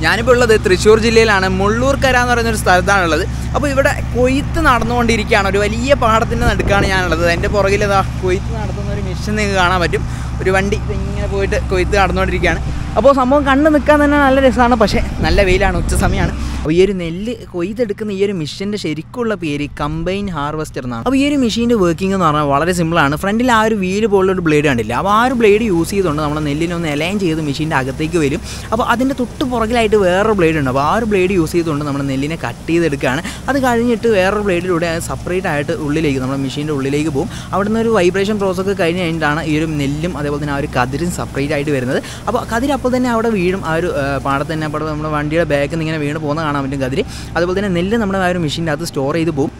ഞാനിപ്പോൾ ഉള്ളത് തൃശ്ശൂർ ജില്ലയിലാണ് മുള്ളൂർക്കര എന്ന് പറയുന്ന ഒരു സ്ഥലത്താണുള്ളത് അപ്പോൾ ഇവിടെ കൊയ്ത്ത് നടന്നുകൊണ്ടിരിക്കുകയാണ് ഒരു വലിയ പാടത്തിൻ്റെ നടുക്കാണ് ഞാനുള്ളത് എൻ്റെ പുറകിൽ ഇതാ കൊയ്ത്ത് നടത്തുന്ന ഒരു മിഷൻ നിങ്ങൾക്ക് കാണാൻ പറ്റും ഒരു വണ്ടി ഇങ്ങനെ പോയിട്ട് കൊയ്ത്ത് നടന്നുകൊണ്ടിരിക്കുകയാണ് അപ്പോൾ സംഭവം കണ്ടു നിൽക്കാൻ തന്നെ നല്ല രസമാണ് പക്ഷേ നല്ല വെയിലാണ് ഉച്ച സമയമാണ് അപ്പോൾ ഈ ഒരു നെല്ല് കൊയ്തെടുക്കുന്ന ഈ ഒരു മിഷൻ്റെ ശരിക്കുള്ള പേര് കമ്പൈൻ ഹാർവസ്റ്റർ എന്നാണ് അപ്പോൾ ഈ ഒരു മെഷീൻ്റെ വർക്കിംഗ് എന്ന് പറഞ്ഞാൽ വളരെ സിമ്പിളാണ് ഫ്രണ്ടിൽ ആ ഒരു വീല് പോലുള്ള ഒരു ബ്ലേഡ് കണ്ടില്ല അപ്പോൾ ആ ഒരു ബ്ലേഡ് യൂസ് ചെയ്തുകൊണ്ട് നമ്മൾ നെല്ലിനെ ഒന്ന് എലൈൻ ചെയ്ത് മെഷീൻ്റെ അകത്തേക്ക് വരും അപ്പോൾ അതിൻ്റെ തൊട്ട് പുറകിലായിട്ട് വേറൊരു ബ്ലേഡ് ഉണ്ട് അപ്പോൾ ആ ഒരു ബ്ലേഡ് യൂസ് ചെയ്തുകൊണ്ട് നമ്മൾ നെല്ലിനെ കട്ട് ചെയ്തെടുക്കുകയാണ് അത് കഴിഞ്ഞിട്ട് വേറൊരു ബ്ലേഡിലൂടെ അത് സെപ്പറേറ്റ് ആയിട്ട് ഉള്ളിലേക്ക് നമ്മുടെ മെഷീൻ്റെ ഉള്ളിലേക്ക് പോകും അവിടെ നിന്ന് ഒരു വൈബ്രേഷൻ പ്രോസസ് ഒക്കെ കഴിഞ്ഞ് കഴിഞ്ഞിട്ടാണ് ഈ ഒരു നെല്ലും അതേപോലെ തന്നെ ആ ഒരു കതിരും സെപ്പറേറ്റ് ആയിട്ട് വരുന്നത് അപ്പോൾ കതിര് അപ്പോൾ തന്നെ അവിടെ വീഴും ആ ഒരു ആ, പാടത്ത് തന്നെ അപ്പോൾ നമ്മുടെ വണ്ടിയുടെ ബാക്കിൽ നിന്ന് ഇങ്ങനെ വീണ് പോകുന്ന കാണാൻ പറ്റും കതിര് അതുപോലെ തന്നെ നെല്ല് നമ്മുടെ ആ ഒരു മെഷീൻ്റെ അകത്ത് സ്റ്റോർ ചെയ്ത് പോകും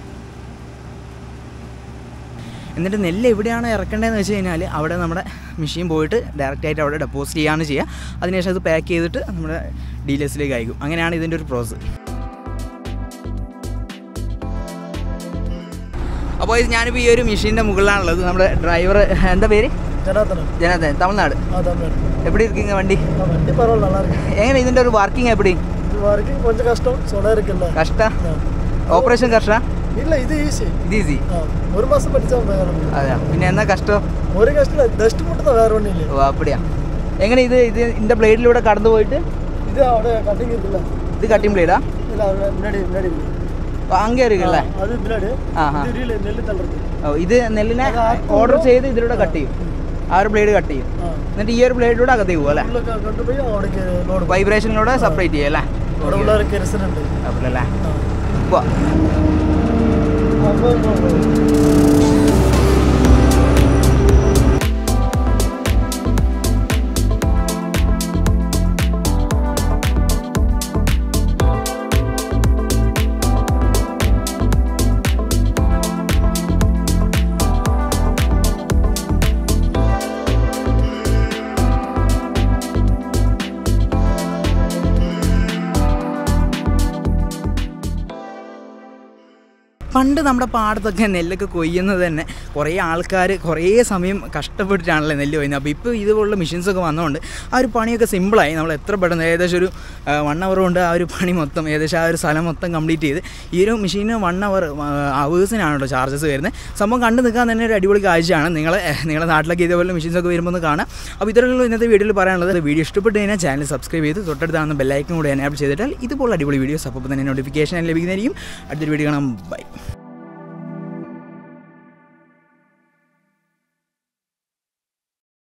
എന്നിട്ട് നെല്ല് എവിടെയാണ് ഇറക്കേണ്ടതെന്ന് വെച്ച് കഴിഞ്ഞാൽ അവിടെ നമ്മുടെ മെഷീൻ പോയിട്ട് ഡയറക്റ്റ് ആയിട്ട് അവിടെ ഡെപ്പോസിറ്റ് ചെയ്യാണ് ചെയ്യുക അതിനുശേഷം അത് പാക്ക് ചെയ്തിട്ട് നമ്മുടെ ഡീലേഴ്സിലേക്ക് അയക്കും അങ്ങനെയാണ് ഇതിൻ്റെ ഒരു പ്രോസസ്സ് അപ്പോൾ ഇത് ഞാനിപ്പോൾ ഈ ഒരു മെഷീൻ്റെ മുകളിലാണുള്ളത് നമ്മുടെ ഡ്രൈവർ എന്താ പേര് ஜனாதனம் ജനാഥൻ തമിഴ്നാട് அதான் மேடம் எப்படி இருக்கீங்க வண்டி ஆ, வண்டி பரவாயில்ல நல்லா இருக்கு എങ്ങനെ ഇതിൻ്റെ ഒരു വർക്കിംഗ് எப்படி இது வரைக்கும் கொஞ்சம் கஷ்டம் சொன்ன இருக்குல்ல കഷ്ട ஆ. ഓപ്പറേഷൻ കഷ്ട இல்ல இது ஈஸி ഇത് ഈസി ஒரு மாசம் படிச்சா வேணும் അതെയാ പിന്നെ എന്നാ കഷ്ടം ஒரு கஷ்டம் இல்லை டஸ்ட் மட்டும் தான் வேற ஒன்றும் இல்லை ഓ അപ്പടിയാ എങ്ങനെ ഇത് ഇത് ഇതിൻ്റെ ബ്ലേഡിലൂടെ കടന്നു போயிட்டு இது அவட கட்டிங் இருக்குல்ல ഇത് കട്ടിങ് ബ്ലേഡാ இல்ல அது முன்னாடி முன்னாடி இருக்கு. അങ്ങേ இருக்குல்ல ஆ, அது முன்னாடி ஆஹா. இது ரீல் நெல் தள்ளுறது ഓ ഇത് നെല്ലിനെ അത് ആക്കുമ്പോ- ഓർഡർ ചെയ്ത് ഇതിലൂടെ കട്ട് ചെയ്യും ആ ഒരു ബ്ലേഡ് കട്ട് ചെയ്യും ஆ. എന്നിട്ട് ഈ ഒരു ബ്ലേഡിലൂടെ അകത്തേക്ക് പോകും അല്ലേ உள்ள க- கொண்டு போய் அவனுக்கு லோடு വൈബ്രേഷനിലൂടെ സെപ്പറേറ്റ് ചെയ്യും അല്ലേ അവിടെ உள்ள இருக்க ரெசிடென்ட் അല്ലേ പോവാ പണ്ട് നമ്മുടെ പാടത്തൊക്കെ നെല്ലൊക്കെ കൊയ്യുന്നത് തന്നെ കുറേ ആൾക്കാർ കുറേ സമയം കഷ്ടപ്പെട്ടിട്ടാണല്ലോ നെല്ല് കൊയ്യുന്നത് അപ്പോൾ ഇപ്പോൾ ഇതുപോലുള്ള മെഷീൻസൊക്കെ വന്നതുകൊണ്ട് ആ ഒരു പണിയൊക്കെ സിമ്പിളായി നമ്മൾ എത്ര പെട്ടെന്ന് ഏകദേശം ഒരു വൺ അവർ കൊണ്ട് ആ ഒരു പണി മൊത്തം ഏകദേശം ആ ഒരു സ്ഥലം മൊത്തം കംപ്ലീറ്റ് ചെയ്ത് ഈ ഒരു മെഷീന് വൺ അവർ അവേഴ്സിനാണ് കേട്ടോ ചാർജസ് വരുന്നത് സംഭവം കണ്ടു നിൽക്കാൻ തന്നെ ഒരു അടിപൊളി കാഴ്ചയാണ് നിങ്ങളെ നിങ്ങളുടെ നാട്ടിലൊക്കെ ഇതേപോലെ മെഷീൻസൊക്കെ വരുമ്പോൾ ഒന്ന് കാണാം അപ്പോൾ ഇത്തരത്തിലുള്ള ഇന്നത്തെ വീഡിയോയിൽ പറയാനുള്ളത് വീഡിയോ ഇഷ്ടപ്പെട്ട് കഴിഞ്ഞാൽ ചാനൽ സബ്സ്ക്രൈബ് ചെയ്ത് തൊട്ടടുത്താണ് ബെല്ലൈക്കും കൂടെ എനേബിൾ ചെയ്തിട്ടാൽ ഇതുപോലുള്ള അടിപൊളി വീഡിയോസ് അപ്പോൾ തന്നെ നോട്ടിഫിക്കേഷൻ ലഭിക്കുന്നതായിരിക്കും അടുത്തൊരു വീഡിയോ കാണാം ബൈ